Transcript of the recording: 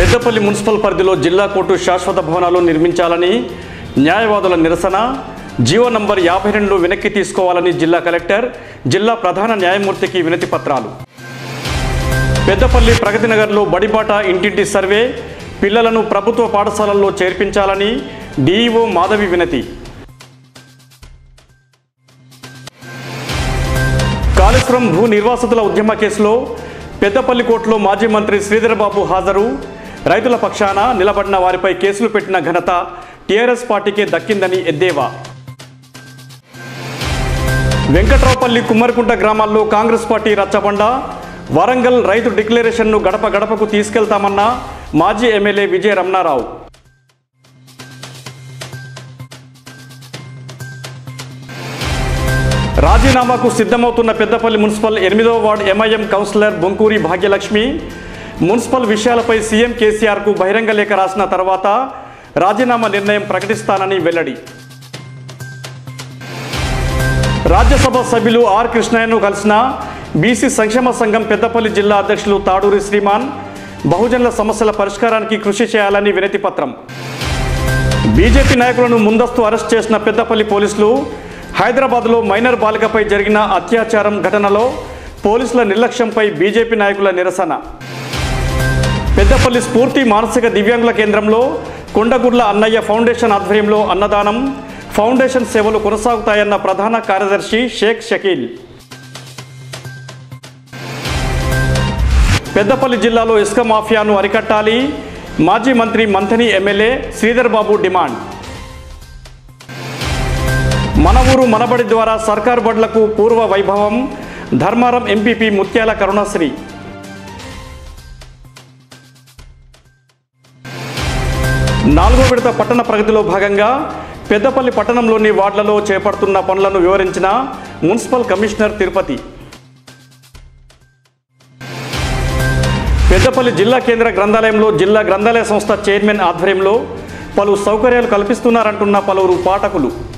Peddapalli municipal పరిధిలో జిల్లా court శాశ్వత భవనాలు నిర్మించాలని న్యాయవాదుల నిరసన జీవో నంబర్ యాభై రెండు వెనక్కి తీసుకోవాలని జిల్లా కలెక్టర్ జిల్లా ప్రధాన న్యాయమూర్తికి వినతి పత్రాలు పెద్దపల్లి ప్రగతి నగర్లో బడిబాట ఇంటింటి సర్వే పిల్లలను ప్రభుత్వ పాఠశాలల్లో చేర్పించాలని డీఈఓ మాధవి వినతి కాళేశ్వరం భూ నిర్వాసితుల ఉద్యమ కేసులో పెద్దపల్లి కోర్టులో మాజీ మంత్రి శ్రీధరబాబు హాజరు రైతుల పక్షాన నిలబడిన వారిపై కేసులు పెట్టిన ఘనత టీఆర్ఎస్ పార్టీకే దక్కిందని ఎద్దేవా వెంకట్రావుపల్లి కుమ్మరికుంట గ్రామాల్లో కాంగ్రెస్ పార్టీ రచ్చబండ వరంగల్ రైతు డిక్లరేషన్ను గడప గడపకు తీసుకెళ్తామన్న మాజీ ఎమ్మెల్యే విజయ రమణారావు రాజీనామాకు సిద్ధమవుతున్న పెద్దపల్లి మున్సిపల్ ఎనిమిదవ ward MIM councillor Bonkuri Bhagyalakshmi municipal విషయాలపై సీఎం కేసీఆర్కు బహిరంగ లేఖ రాసిన తర్వాత రాజీనామా నిర్ణయం ప్రకటిస్తానని వెల్లడి రాజ్యసభ సభ్యులు ఆర్ కృష్ణయ్యను కలిసిన బీసీ సంక్షేమ సంఘం పెద్దపల్లి జిల్లా అధ్యక్షులు తాడూరి శ్రీమాన్ బహుజనుల సమస్యల పరిష్కారానికి కృషి చేయాలని వినతి పత్రం బీజేపీ నాయకులను ముందస్తు అరెస్ట్ చేసిన పెద్దపల్లి పోలీసులు హైదరాబాద్లో మైనర్ బాలికపై జరిగిన అత్యాచారం ఘటనలో పోలీసుల నిర్లక్ష్యంపై బీజేపీ నాయకుల నిరసన పెద్దపల్లి స్ఫూర్తి మానసిక దివ్యాంగుల కేంద్రంలో కొండగుడ్ల అన్నయ్య ఫౌండేషన్ ఆధ్వర్యంలో అన్నదానం ఫౌండేషన్ సేవలు కొనసాగుతాయన్న ప్రధాన కార్యదర్శి షేక్ షకీల్ పెద్దపల్లి జిల్లాలో ఇసుక మాఫియాను అరికట్టాలి మాజీ మంత్రి మంథని ఎమ్మెల్యే శ్రీధర్ బాబు డిమాండ్ మన ఊరు మనబడి ద్వారా సర్కారు బడులకు పూర్వ వైభవం ధర్మారం ఎంపీపీ ముత్యాల కరుణశ్రీ నాలుగో విడత పట్టణ ప్రగతిలో భాగంగా పెద్దపల్లి పట్టణంలోని వార్డులలో చేపడుతున్న పనులను వివరించిన మున్సిపల్ కమిషనర్ తిరుపతి పెద్దపల్లి జిల్లా కేంద్ర గ్రంథాలయంలో జిల్లా గ్రంథాలయ సంస్థ చైర్మన్ ఆధ్వర్యంలో పలు సౌకర్యాలు కల్పిస్తున్నారంటున్న పలువురు పాఠకులు